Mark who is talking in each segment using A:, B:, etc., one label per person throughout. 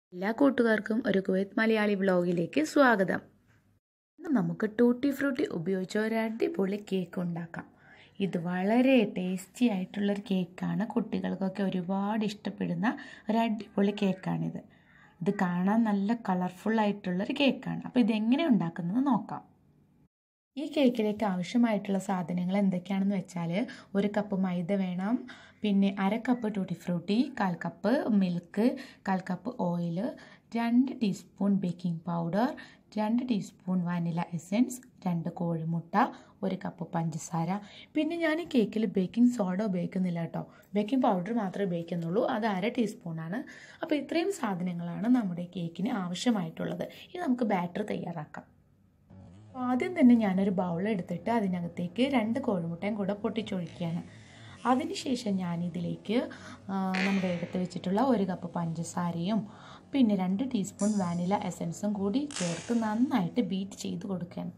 A: എല്ലാ കൂട്ടുകാർക്കും ഒരു കുവൈത്ത് മലയാളി വ്ലോഗിലേക്ക് സ്വാഗതം ഇന്ന് നമുക്ക് ടൂട്ടി ഫ്രൂട്ടി ഉപയോഗിച്ച ഒരു അടിപൊളി കേക്ക് ഉണ്ടാക്കാം ഇത് വളരെ ടേസ്റ്റി ആയിട്ടുള്ളൊരു കേക്കാണ് കുട്ടികൾക്കൊക്കെ ഒരുപാട് ഇഷ്ടപ്പെടുന്ന ഒരു അടിപൊളി കേക്കാണിത് ഇത് കാണാൻ നല്ല കളർഫുൾ ആയിട്ടുള്ളൊരു കേക്കാണ് അപ്പോൾ ഇതെങ്ങനെ ഉണ്ടാക്കുന്നത് നോക്കാം ഈ കേക്കിലേക്ക് ആവശ്യമായിട്ടുള്ള സാധനങ്ങൾ എന്തൊക്കെയാണെന്ന് വെച്ചാൽ ഒരു കപ്പ് മൈദ വേണം പിന്നെ അര കപ്പ് ടൂട്ടി ഫ്രൂട്ടി കാൽ കപ്പ് മിൽക്ക് കാൽ കപ്പ് ഓയിൽ രണ്ട് ടീസ്പൂൺ ബേക്കിംഗ് പൗഡർ രണ്ട് ടീസ്പൂൺ വാനില എസൻസ് രണ്ട് കോഴിമുട്ട ഒരു കപ്പ് പഞ്ചസാര പിന്നെ ഞാൻ ഈ കേക്കിൽ ബേക്കിംഗ് സോഡ ഉപയോഗിക്കുന്നില്ല കേട്ടോ ബേക്കിംഗ് പൗഡർ മാത്രമേ ഉപയോഗിക്കുന്നുള്ളൂ അത് അര ടീസ്പൂണാണ് അപ്പോൾ ഇത്രയും സാധനങ്ങളാണ് നമ്മുടെ കേക്കിന് ആവശ്യമായിട്ടുള്ളത് ഇനി നമുക്ക് ബാറ്റർ തയ്യാറാക്കാം ആദ്യം തന്നെ ഞാനൊരു ബൗൾ എടുത്തിട്ട് അതിനകത്തേക്ക് രണ്ട് കോഴിമുട്ടയും കൂടെ പൊട്ടിച്ചൊഴിക്കുകയാണ് അതിനുശേഷം ഞാനിതിലേക്ക് നമ്മുടെ എടുത്ത് വെച്ചിട്ടുള്ള ഒരു കപ്പ് പഞ്ചസാരയും പിന്നെ രണ്ട് ടീസ്പൂൺ വാനില എസൻസും കൂടി ചേർത്ത് നന്നായിട്ട് ബീറ്റ് ചെയ്ത് കൊടുക്കുകയാണ്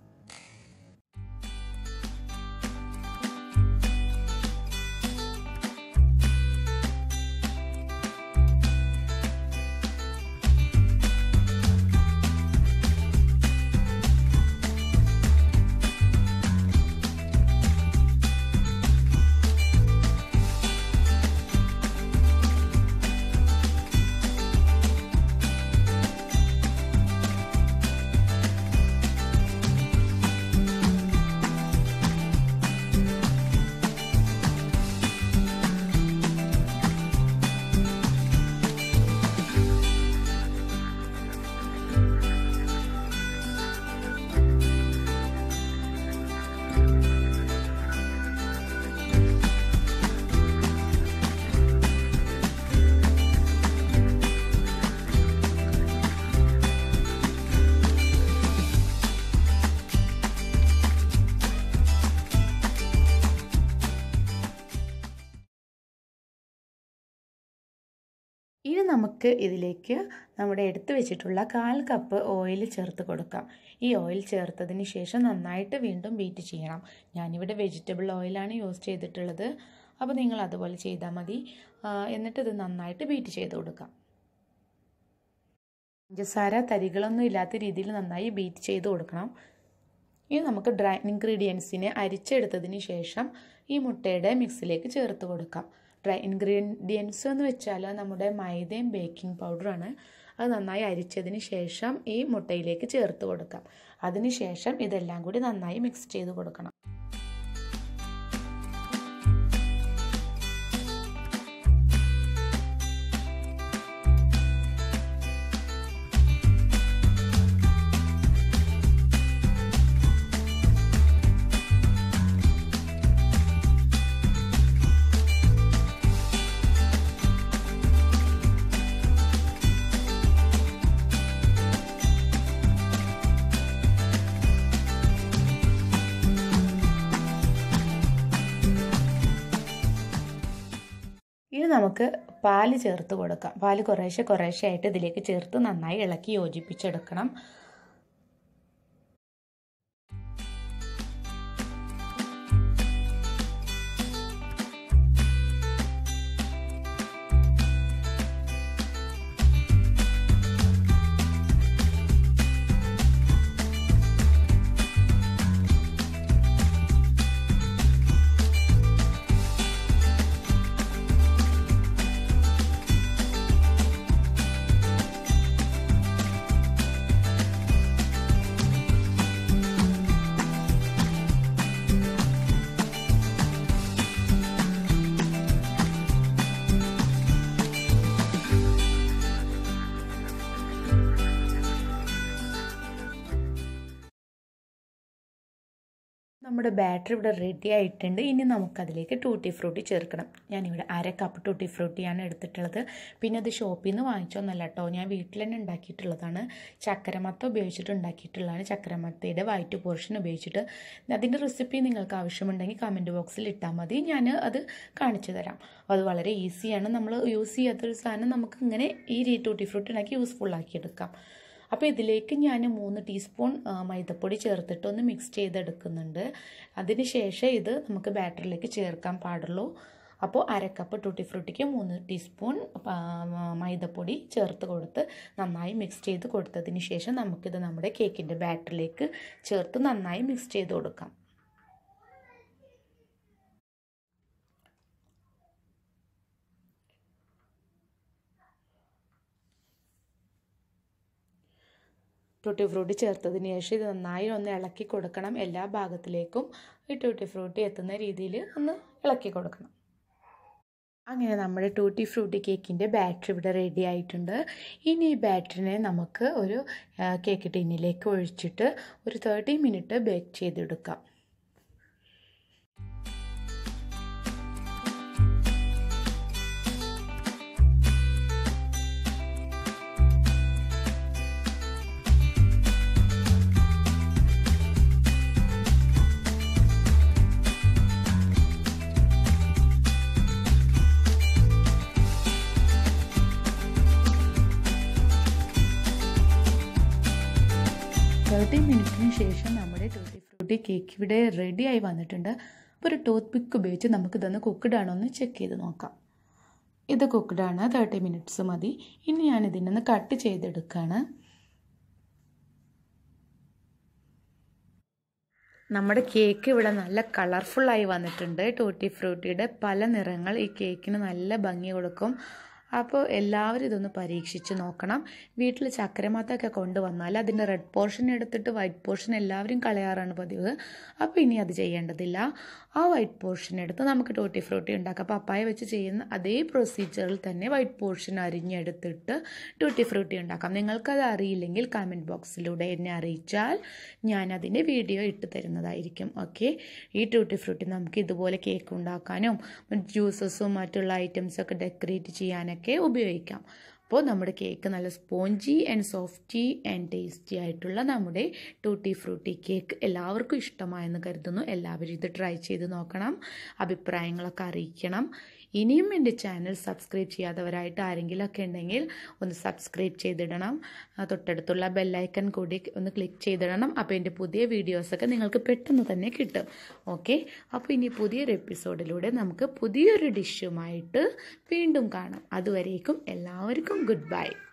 A: ഇനി നമുക്ക് ഇതിലേക്ക് നമ്മുടെ എടുത്തു വെച്ചിട്ടുള്ള കാൽ കപ്പ് ഓയിൽ ചേർത്ത് കൊടുക്കാം ഈ ഓയിൽ ചേർത്തതിന് ശേഷം നന്നായിട്ട് വീണ്ടും ബീറ്റ് ചെയ്യണം ഞാനിവിടെ വെജിറ്റബിൾ ഓയിലാണ് യൂസ് ചെയ്തിട്ടുള്ളത് അപ്പോൾ നിങ്ങൾ അതുപോലെ ചെയ്താൽ മതി എന്നിട്ട് ഇത് നന്നായിട്ട് ബീറ്റ് ചെയ്ത് കൊടുക്കാം പഞ്ചസാര തരികളൊന്നും ഇല്ലാത്ത രീതിയിൽ നന്നായി ബീറ്റ് ചെയ്ത് കൊടുക്കണം ഇനി നമുക്ക് ഡ്രൈ ഇൻഗ്രീഡിയൻസിനെ അരിച്ചെടുത്തതിന് ശേഷം ഈ മുട്ടയുടെ മിക്സിലേക്ക് ചേർത്ത് കൊടുക്കാം ഡ്രൈ ഇൻഗ്രീഡിയൻസ് എന്ന് വെച്ചാൽ നമ്മുടെ മൈദയും ബേക്കിംഗ് പൗഡറാണ് അത് നന്നായി അരിച്ചതിന് ശേഷം ഈ മുട്ടയിലേക്ക് ചേർത്ത് കൊടുക്കാം അതിന് ശേഷം ഇതെല്ലാം കൂടി നന്നായി മിക്സ് ചെയ്ത് കൊടുക്കണം ഇനി നമുക്ക് പാല് ചേർത്ത് കൊടുക്കാം പാല് കുറേശ്ശെ കുറേശ്ശെ ആയിട്ട് ഇതിലേക്ക് ചേർത്ത് നന്നായി ഇളക്കി യോജിപ്പിച്ചെടുക്കണം നമ്മുടെ ബാറ്ററി ഇവിടെ റെഡി ആയിട്ടുണ്ട് ഇനി നമുക്കതിലേക്ക് ടൂട്ടി ഫ്രൂട്ടി ചേർക്കണം ഞാനിവിടെ അര കപ്പ് ടൂട്ടി ഫ്രൂട്ടിയാണ് എടുത്തിട്ടുള്ളത് പിന്നെ അത് ഷോപ്പിൽ നിന്ന് വാങ്ങിച്ചൊന്നല്ല കേട്ടോ ഞാൻ വീട്ടിൽ തന്നെ ഉണ്ടാക്കിയിട്ടുള്ളതാണ് ചക്കരമത്ത ഉപയോഗിച്ചിട്ട് ഉണ്ടാക്കിയിട്ടുള്ളതാണ് ചക്കരമത്തയുടെ വൈറ്റ് പോർഷൻ ഉപയോഗിച്ചിട്ട് അതിൻ്റെ റെസിപ്പി നിങ്ങൾക്ക് ആവശ്യമുണ്ടെങ്കിൽ കമൻറ്റ് ബോക്സിൽ ഇട്ടാൽ മതി ഞാൻ അത് കാണിച്ചു തരാം അത് വളരെ ഈസിയാണ് നമ്മൾ യൂസ് ചെയ്യാത്തൊരു സാധനം നമുക്ക് ഇങ്ങനെ ഈ ടൂട്ടി ഫ്രൂട്ടി ഉണ്ടാക്കി യൂസ്ഫുൾ ആക്കി എടുക്കാം അപ്പോൾ ഇതിലേക്ക് ഞാൻ മൂന്ന് ടീസ്പൂൺ മൈദപ്പൊടി ചേർത്തിട്ട് ഒന്ന് മിക്സ് ചെയ്തെടുക്കുന്നുണ്ട് അതിന് ശേഷം ഇത് നമുക്ക് ബാറ്ററിലേക്ക് ചേർക്കാൻ പാടുള്ളൂ അപ്പോൾ അര കപ്പ് ടൂട്ടി ഫ്രൂട്ടിക്ക് മൂന്ന് ടീസ്പൂൺ മൈദപ്പൊടി ചേർത്ത് കൊടുത്ത് നന്നായി മിക്സ് ചെയ്ത് കൊടുത്തതിന് ശേഷം നമുക്കിത് നമ്മുടെ കേക്കിൻ്റെ ബാറ്ററിലേക്ക് ചേർത്ത് നന്നായി മിക്സ് ചെയ്ത് കൊടുക്കാം ടൂട്ടി ഫ്രൂട്ടി ചേർത്തതിന് ശേഷം ഇത് നന്നായി ഒന്ന് ഇളക്കി കൊടുക്കണം എല്ലാ ഭാഗത്തിലേക്കും ഈ ടൂട്ടി ഫ്രൂട്ടി എത്തുന്ന രീതിയിൽ ഒന്ന് ഇളക്കി കൊടുക്കണം അങ്ങനെ നമ്മുടെ ടൂട്ടി ഫ്രൂട്ടി കേക്കിൻ്റെ ബാറ്ററി ഇവിടെ റെഡി ആയിട്ടുണ്ട് ഇനി ഈ ബാറ്ററിനെ നമുക്ക് ഒരു കേക്ക് ടിന്നിലേക്ക് ഒഴിച്ചിട്ട് ഒരു തേർട്ടി മിനിറ്റ് ബേക്ക് ചെയ്തെടുക്കാം തേർട്ടി മിനിറ്റിന് ശേഷം നമ്മുടെ ടൂട്ടി ഫ്രൂട്ടി കേക്ക് ഇവിടെ റെഡി ആയി വന്നിട്ടുണ്ട് അപ്പോൾ ഒരു ടൂത്ത് പിക്ക് ഉപയോഗിച്ച് നമുക്കിതൊന്ന് കുക്ക്ഡ് ആണോ എന്ന് ചെക്ക് ചെയ്ത് നോക്കാം ഇത് കുക്ക്ഡ് ആണ് തേർട്ടി മിനിറ്റ്സ് മതി ഇനി ഞാൻ ഇതിനൊന്ന് കട്ട് ചെയ്തെടുക്കുകയാണ് നമ്മുടെ കേക്ക് ഇവിടെ നല്ല കളർഫുള്ളായി വന്നിട്ടുണ്ട് ടൂട്ടി ഫ്രൂട്ടിയുടെ പല നിറങ്ങൾ ഈ കേക്കിന് നല്ല ഭംഗി കൊടുക്കും അപ്പോൾ എല്ലാവരും ഇതൊന്ന് പരീക്ഷിച്ച് നോക്കണം വീട്ടിൽ ചക്കരമാത്തൊക്കെ കൊണ്ടുവന്നാൽ അതിൻ്റെ റെഡ് പോർഷൻ എടുത്തിട്ട് വൈറ്റ് പോർഷൻ എല്ലാവരും കളയാറാണ് പതിവ് അപ്പോൾ ഇനി അത് ചെയ്യേണ്ടതില്ല ആ വൈറ്റ് പോർഷൻ എടുത്ത് നമുക്ക് ടൂട്ടി ഫ്രൂട്ടി ഉണ്ടാക്കാം പപ്പായ വെച്ച് ചെയ്യുന്ന അതേ പ്രൊസീജിയറിൽ തന്നെ വൈറ്റ് പോർഷൻ അരിഞ്ഞെടുത്തിട്ട് ടൂട്ടി ഫ്രൂട്ടി ഉണ്ടാക്കാം നിങ്ങൾക്കത് അറിയില്ലെങ്കിൽ കമൻറ്റ് ബോക്സിലൂടെ എന്നെ അറിയിച്ചാൽ ഞാൻ അതിൻ്റെ വീഡിയോ ഇട്ട് തരുന്നതായിരിക്കും ഓക്കെ ഈ ടൂട്ടി ഫ്രൂട്ടി നമുക്ക് ഇതുപോലെ കേക്ക് ഉണ്ടാക്കാനും ജ്യൂസസും മറ്റുള്ള ഐറ്റംസൊക്കെ ഡെക്കറേറ്റ് ചെയ്യാനൊക്കെ ഒക്കെ ഉപയോഗിക്കാം അപ്പോൾ നമ്മുടെ കേക്ക് നല്ല spongy and softy and tasty ആയിട്ടുള്ള നമ്മുടെ ടൂട്ടി ഫ്രൂട്ടി കേക്ക് എല്ലാവർക്കും ഇഷ്ടമായെന്ന് കരുതുന്നു എല്ലാവരും ഇത് ട്രൈ ചെയ്ത് നോക്കണം അഭിപ്രായങ്ങളൊക്കെ അറിയിക്കണം ഇനിയും എൻ്റെ ചാനൽ സബ്സ്ക്രൈബ് ചെയ്യാത്തവരായിട്ട് ആരെങ്കിലുമൊക്കെ ഉണ്ടെങ്കിൽ ഒന്ന് സബ്സ്ക്രൈബ് ചെയ്തിടണം തൊട്ടടുത്തുള്ള ബെല്ലൈക്കൺ കൂടി ഒന്ന് ക്ലിക്ക് ചെയ്തിടണം അപ്പോൾ എൻ്റെ പുതിയ വീഡിയോസൊക്കെ നിങ്ങൾക്ക് പെട്ടെന്ന് തന്നെ കിട്ടും ഓക്കെ അപ്പോൾ ഇനി പുതിയൊരു എപ്പിസോഡിലൂടെ നമുക്ക് പുതിയൊരു ഡിഷുമായിട്ട് വീണ്ടും കാണാം അതുവരേക്കും എല്ലാവർക്കും ഗുഡ് ബൈ